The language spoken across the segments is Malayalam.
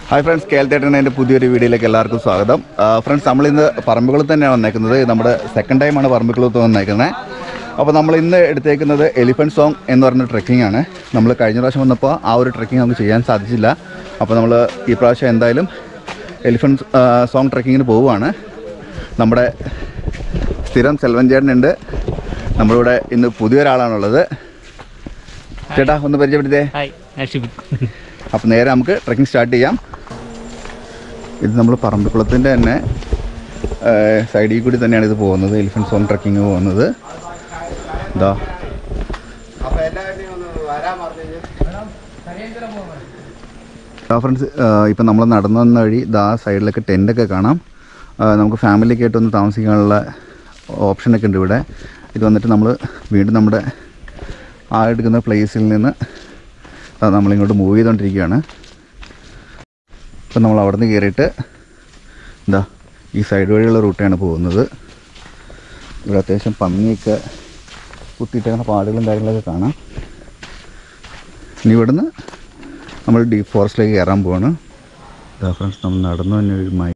ഹായ് ഫ്രണ്ട്സ് കേൾത്തേട്ടൻ എൻ്റെ പുതിയൊരു വീഡിയോയിലേക്ക് എല്ലാവർക്കും സ്വാഗതം ഫ്രണ്ട്സ് നമ്മളിന്ന് പറമ്പുകളിൽ തന്നെയാണ് വന്നേക്കുന്നത് ഇത് നമ്മുടെ സെക്കൻഡ് ടൈമാണ് പറമ്പുകളിൽ വന്നേക്കുന്നത് അപ്പോൾ നമ്മൾ ഇന്ന് എടുത്തേക്കുന്നത് എലിഫൻറ്റ് സോങ് എന്ന് പറഞ്ഞ ട്രെക്കിംഗ് ആണ് നമ്മൾ കഴിഞ്ഞ പ്രാവശ്യം വന്നപ്പോൾ ആ ഒരു ട്രെക്കിംഗ് നമുക്ക് ചെയ്യാൻ സാധിച്ചില്ല അപ്പോൾ നമ്മൾ ഈ പ്രാവശ്യം എന്തായാലും എലിഫൻറ്റ് സോങ് ട്രെക്കിങ്ങിന് പോവുകയാണ് നമ്മുടെ സ്ഥിരം സെൽവൻ ചേട്ടനുണ്ട് നമ്മളിവിടെ ഇന്ന് പുതിയൊരാളാണുള്ളത് ചേട്ടാ ഒന്ന് പരിചയപ്പെടുത്തേ ഹായ് ഞാൻ ഷിബിൻ അപ്പോൾ നേരെ നമുക്ക് ട്രെക്കിംഗ് സ്റ്റാർട്ട് ചെയ്യാം ഇത് നമ്മൾ പറമ്പിക്കുളത്തിൻ്റെ തന്നെ സൈഡിൽ കൂടി തന്നെയാണ് ഇത് പോകുന്നത് എലിഫൻറ്റ് സോൺ ട്രെക്കിങ് പോകുന്നത് ഇതാ ഫ്രണ്ട്സ് ഇപ്പം നമ്മൾ നടന്നു വന്ന വഴി ഇതാ സൈഡിലൊക്കെ ടെൻ്റൊക്കെ കാണാം ആ, നമുക്ക് ഫാമിലിയൊക്കെ ആയിട്ട് ഒന്ന് താമസിക്കാനുള്ള ഓപ്ഷനൊക്കെ ഉണ്ട് ഇവിടെ ഇത് വന്നിട്ട് നമ്മൾ വീണ്ടും നമ്മുടെ ആ എടുക്കുന്ന പ്ലേസിൽ നിന്ന് ദാ നമ്മളിങ്ങോട്ട് മൂവ് ചെയ്തുകൊണ്ടിരിക്കുകയാണ് ഇപ്പം നമ്മൾ അവിടെ നിന്ന് കയറിയിട്ട് എന്താ ഈ സൈഡ് വഴിയുള്ള റൂട്ടാണ് പോകുന്നത് ഇവിടെ അത്യാവശ്യം പന്നിയൊക്കെ കുത്തിയിട്ടേക്കുന്ന പാടുകളും കാര്യങ്ങളൊക്കെ കാണാം ഇനി ഇവിടുന്ന് നമ്മൾ ഡീപ്പ് ഫോറസ്റ്റിലേക്ക് കയറാൻ പോവാണ് ഇതാ ഫ്രണ്ട്സ് നമ്മൾ നടന്നു തന്നെ ഒരു മൈ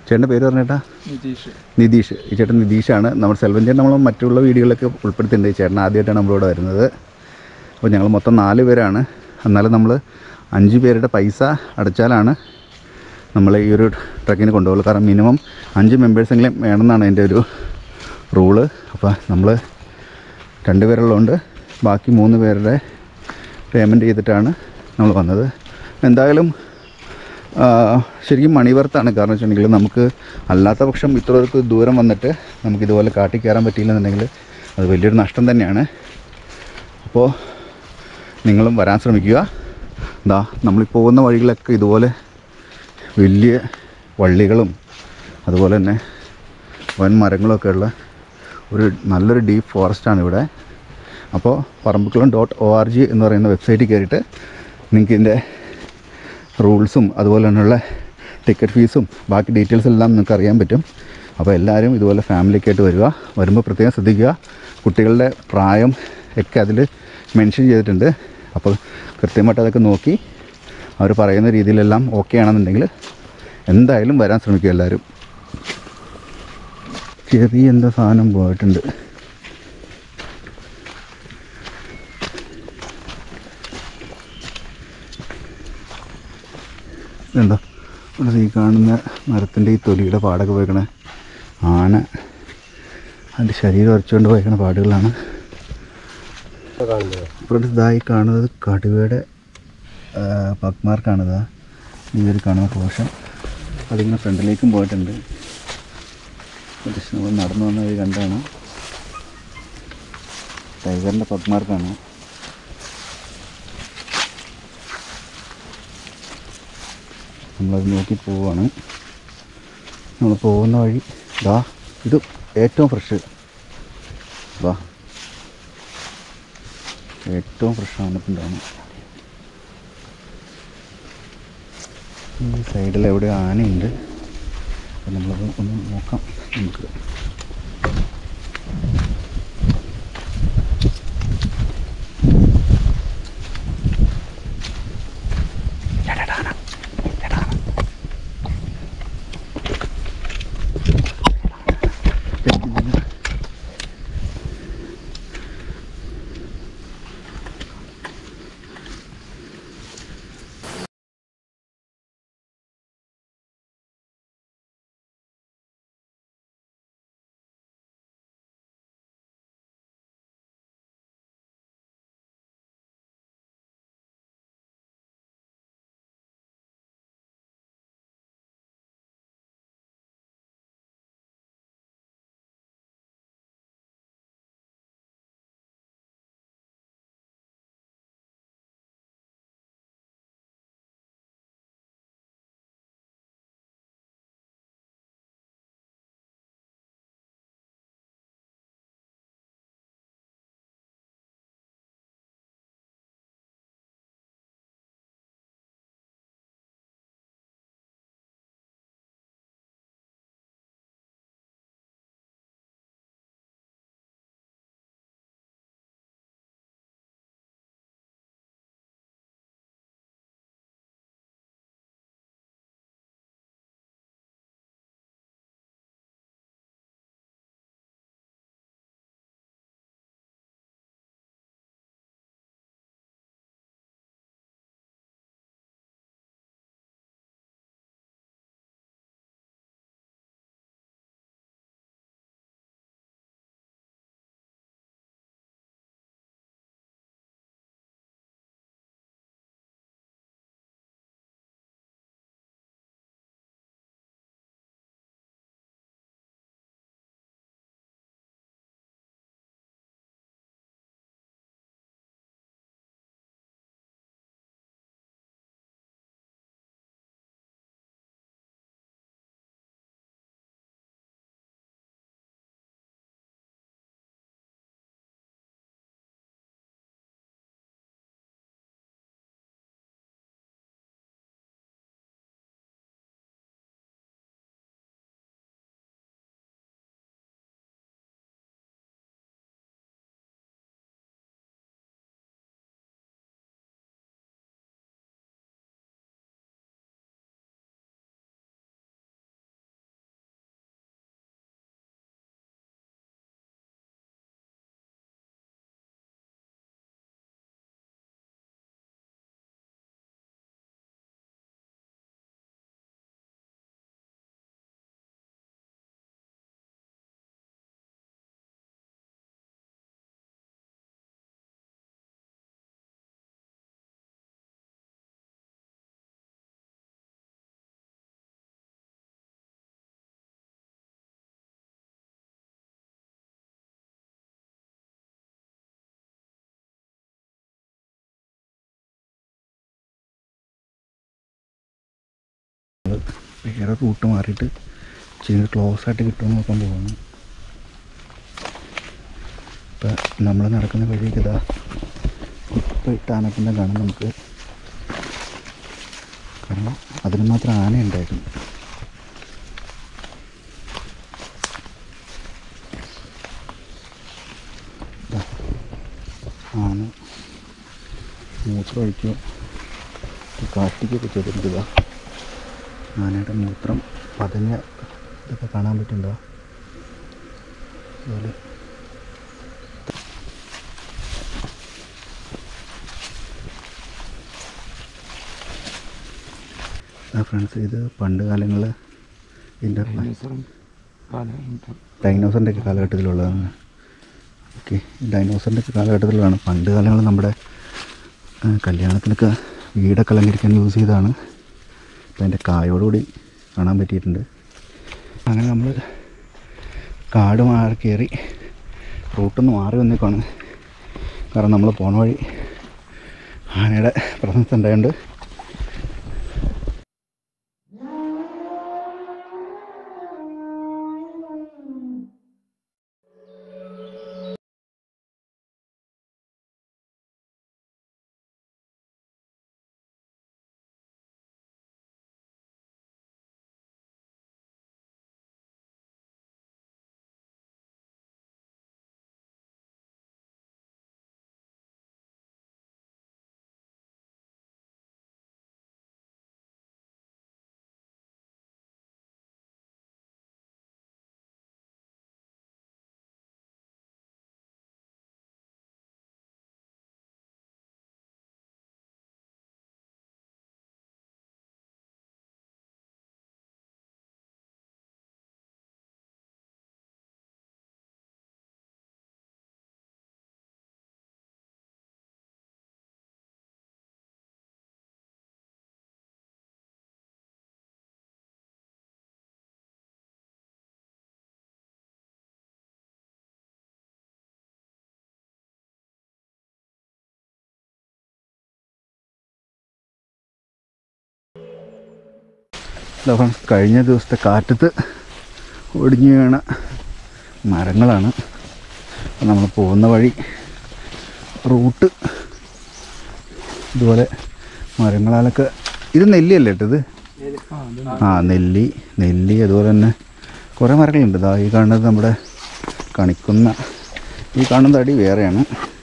ചേട്ടൻ്റെ പേര് പറഞ്ഞേട്ടാ നിതീഷ് നിതീഷ് ഈ ചേട്ടൻ നിതീഷാണ് നമ്മുടെ സെൽവൻ ചേട്ടൻ നമ്മൾ മറ്റുള്ള വീഡിയോകളൊക്കെ ഉൾപ്പെടുത്തിയിട്ടുണ്ട് ഈ ചേട്ടൻ ആദ്യമായിട്ടാണ് നമ്മളോട് വരുന്നത് അപ്പോൾ ഞങ്ങൾ മൊത്തം നാല് പേരാണ് എന്നാലും നമ്മൾ അഞ്ച് പേരുടെ പൈസ അടച്ചാലാണ് നമ്മൾ ഈ ഒരു ട്രക്കിന് കൊണ്ടുപോകുള്ളൂ കാരണം മിനിമം അഞ്ച് മെമ്പേഴ്സെങ്കിലും വേണമെന്നാണ് എൻ്റെ ഒരു റൂള് അപ്പോൾ നമ്മൾ രണ്ട് പേരുള്ളതുകൊണ്ട് ബാക്കി മൂന്ന് പേരുടെ പേയ്മെൻറ്റ് ചെയ്തിട്ടാണ് നമ്മൾ വന്നത് എന്തായാലും ആ, ശരിക്കും മണിവർത്താണ് കാരണം വെച്ചിട്ടുണ്ടെങ്കിൽ നമുക്ക് അല്ലാത്ത പക്ഷം ഇത്രയൊക്കെ ദൂരം വന്നിട്ട് നമുക്ക് ഇതുപോലെ കാട്ടി കയറാൻ പറ്റിയില്ലെന്നുണ്ടെങ്കിൽ അത് വലിയൊരു നഷ്ടം തന്നെയാണ് അപ്പോൾ നിങ്ങളും വരാൻ ശ്രമിക്കുക എന്താ നമ്മൾ ഈ പോകുന്ന വഴികളൊക്കെ ഇതുപോലെ വലിയ വള്ളികളും അതുപോലെ തന്നെ വൻ മരങ്ങളൊക്കെ ഉള്ള ഒരു നല്ലൊരു ഡീപ്പ് ഫോറസ്റ്റാണ് ഇവിടെ അപ്പോൾ Parambikulam dot O R G എന്ന് പറയുന്ന വെബ്സൈറ്റിൽ കയറിയിട്ട് നിങ്ങൾക്ക് ഇതിൻ്റെ റൂൾസും അതുപോലെ തന്നെയുള്ള ടിക്കറ്റ് ഫീസും ബാക്കി ഡീറ്റെയിൽസ് എല്ലാം നിങ്ങൾക്ക് അറിയാൻ പറ്റും അപ്പോൾ എല്ലാവരും ഇതുപോലെ ഫാമിലിയൊക്കെ ആയിട്ട് വരിക വരുമ്പോൾ പ്രത്യേകം ശ്രദ്ധിക്കുക കുട്ടികളുടെ പ്രായം ഒക്കെ അതിൽ മെൻഷൻ ചെയ്തിട്ടുണ്ട് അപ്പോൾ കൃത്യമായിട്ട് അതൊക്കെ നോക്കി അവർ പറയുന്ന രീതിയിലെല്ലാം ഓക്കെ ആണെന്നുണ്ടെങ്കിൽ എന്തായാലും വരാൻ ശ്രമിക്കുക എല്ലാവരും ചെറിയ എന്തോ സാധനം പോയിട്ടുണ്ട് ഇതുണ്ടോ ഇവിടെ ഈ കാണുന്ന മരത്തിൻ്റെ ഈ തൊലിയുടെ പാടൊക്കെ പോയിക്കണ ആന അതിൻ്റെ ശരീരം ഉറച്ചുകൊണ്ട് പോയിക്കണ പാടുകളാണ് ഇവിടെ ഇതായി കാണുന്നത് കടുവയുടെ പക്മാർക്കാണിതാ ഈ ഒരു കാണുന്ന പോഷൻ അതിങ്ങനെ ഫ്രണ്ടിലേക്കും പോയിട്ടുണ്ട് ജസ്റ്റ് നമ്മൾ നടന്നു വന്ന വഴി കണ്ടാണ് ടൈഗറിൻ്റെ പക്മാർക്കാണ് നമ്മളത് നോക്കി പോവുകയാണ് നമ്മൾ പോകുന്ന വഴി ദാ ഇത് ഏറ്റവും ഫ്രഷ് വാ ഏറ്റവും ഫ്രഷാണ് ഇപ്പം ഉണ്ടാവുന്നത് ഈ സൈഡിൽ എവിടെ ആനയുണ്ട് അപ്പം നമ്മളത് ഒന്ന് നോക്കാം നമുക്ക് വേറെ റൂട്ട് മാറിയിട്ട് ചെയ്ത് ക്ലോസ് ആയിട്ട് കിട്ടുമെന്ന് നോക്കാൻ പോകുന്നു ഇപ്പം നമ്മൾ നടക്കുന്ന വഴിക്ക് ഇതാ ഇപ്പം ഇട്ട ആനപ്പിണ്ടം കാണാം നമുക്ക് കാരണം അതിന് മാത്രം ആന ഉണ്ടായിരുന്നു ദാ, ആന മൂത്രം ഒഴിക്കുക കാട്ടിക്കൊക്കെ ചെയ്തിട്ടുണ്ട് ആനയുടെ മൂത്രം പതഞ്ഞ ഇതൊക്കെ കാണാൻ പറ്റുന്നുണ്ടോ അതുപോലെ ആ ഫ്രണ്ട്സ് ഇത് പണ്ട് കാലങ്ങളിൽ ഇതിൻ്റെ ഡൈനോസറിൻ്റെ ഒക്കെ കാലഘട്ടത്തിലുള്ളതാണ് ഓക്കെ ഡൈനോസറിൻ്റെ ഒക്കെ കാലഘട്ടത്തിലാണ് പണ്ട് കാലങ്ങളിൽ നമ്മുടെ ആ, കല്യാണത്തിനൊക്കെ വീടൊക്കെ അലങ്കരിക്കാൻ യൂസ് ചെയ്തതാണ് അപ്പോൾ അതിൻ്റെ കായോടുകൂടി കാണാൻ പറ്റിയിട്ടുണ്ട് അങ്ങനെ നമ്മൾ കാട് മാറി കയറി റൂട്ടൊന്ന് മാറി വന്നേക്കാണ് കാരണം നമ്മൾ പോണ വഴി ആനയുടെ പ്രസൻസ് ഉണ്ടായതുകൊണ്ട് ഇതാ ഫ്രണ്ട്സ് കഴിഞ്ഞ ദിവസത്തെ കാറ്റത്ത് ഒടിഞ്ഞു വീണ മരങ്ങളാണ് അപ്പോൾ നമ്മൾ പോകുന്ന വഴി റൂട്ട് ഇതുപോലെ മരങ്ങളാലൊക്കെ ഇത് നെല്ലിയല്ലേ കേട്ടോ ഇത് ആ നെല്ലി നെല്ലി അതുപോലെ തന്നെ കുറേ മരങ്ങളുണ്ട് ഇതാ ഈ കാണുന്നത് നമ്മുടെ കണിക്കുന്ന ഈ കാണുന്ന തടി വേറെയാണ്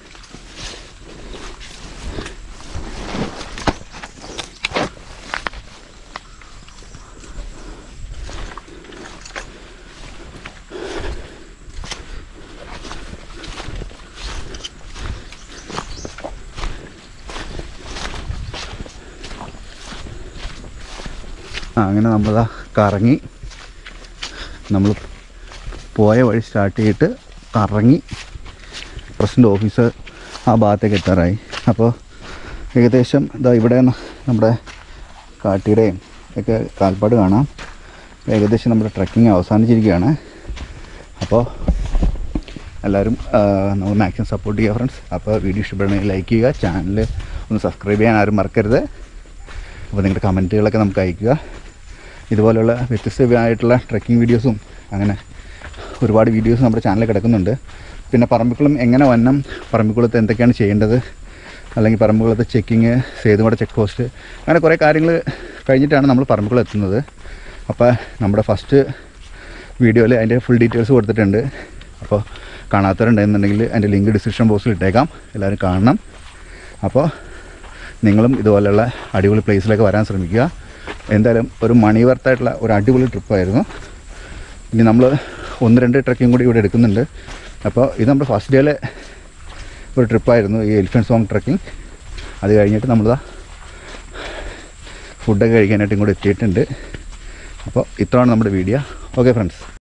ആ അങ്ങനെ നമ്മളതാ കറങ്ങി നമ്മൾ പോയ വഴി സ്റ്റാർട്ട് ചെയ്തിട്ട് കറങ്ങി പ്രസിഡൻ്റ് ഓഫീസ് ആ ഭാഗത്തേക്ക് എത്താറായി അപ്പോൾ ഏകദേശം ഇതാ ഇവിടെ ന- നമ്മുടെ കാട്ടിയുടെയും ഒക്കെ കാൽപ്പാട് കാണാം ഏകദേശം നമ്മുടെ ട്രക്കിംഗ് അവസാനിച്ചിരിക്കുകയാണ് അപ്പോൾ എല്ലാവരും ആ, നമ്മൾ മാക്സിമം സപ്പോർട്ട് ചെയ്യുക ഫ്രണ്ട്സ് അപ്പോൾ വീഡിയോ ഇഷ്ടപ്പെടണമെങ്കിൽ ലൈക്ക് ചെയ്യുക ചാനൽ ഒന്ന് സബ്സ്ക്രൈബ് ചെയ്യാൻ ആരും മറക്കരുത് അപ്പോൾ നിങ്ങളുടെ കമൻറ്റുകളൊക്കെ നമുക്ക് അയക്കുക ഇതുപോലെയുള്ള വ്യത്യസ്തമായിട്ടുള്ള ട്രക്കിംഗ് വീഡിയോസും അങ്ങനെ ഒരുപാട് വീഡിയോസ് നമ്മുടെ ചാനലിൽ കിടക്കുന്നുണ്ട് പിന്നെ പറമ്പിക്കുളം എങ്ങനെ വന്നം പറമ്പിക്കുളത്ത് എന്തൊക്കെയാണ് ചെയ്യേണ്ടത് അല്ലെങ്കിൽ പറമ്പിക്കുളത്തെ ചെക്കിങ് സേതുമട ചെക്ക് പോസ്റ്റ് അങ്ങനെ കുറേ കാര്യങ്ങൾ കഴിഞ്ഞിട്ടാണ് നമ്മൾ പറമ്പിക്കുളം എത്തുന്നത് അപ്പോൾ നമ്മുടെ ഫസ്റ്റ് വീഡിയോയിൽ അതിൻ്റെ ഫുൾ ഡീറ്റെയിൽസ് കൊടുത്തിട്ടുണ്ട് അപ്പോൾ കാണാത്തവരുണ്ടെന്നുണ്ടെങ്കിൽ അതിൻ്റെ ലിങ്ക് ഡിസ്ക്രിപ്ഷൻ ബോക്സിൽ ഇട്ടേക്കാം എല്ലാവരും കാണണം അപ്പോൾ നിങ്ങളും ഇതുപോലെയുള്ള അടിപൊളി പ്ലേസിലേക്ക് വരാൻ ശ്രമിക്കുക എന്തായാലും ഒരു മണി വർത്തായിട്ടുള്ള ഒരു അടിപൊളി ട്രിപ്പായിരുന്നു ഇനി നമ്മൾ ഒന്ന് രണ്ട് ട്രക്കിംഗ് കൂടി ഇവിടെ എടുക്കുന്നുണ്ട് അപ്പോൾ ഇത് നമ്മുടെ ഫസ്റ്റ് ഡേയിലെ ഒരു ട്രിപ്പായിരുന്നു ഈ എലിഫൻറ്റ് സോങ് ട്രക്കിംഗ് അത് കഴിഞ്ഞിട്ട് നമ്മളിതാ ഫുഡൊക്കെ കഴിക്കാനായിട്ട് ഇങ്ങോട്ട് എത്തിയിട്ടുണ്ട് അപ്പോൾ ഇത്രയാണ് നമ്മുടെ വീഡിയോ ഓക്കെ ഫ്രണ്ട്സ്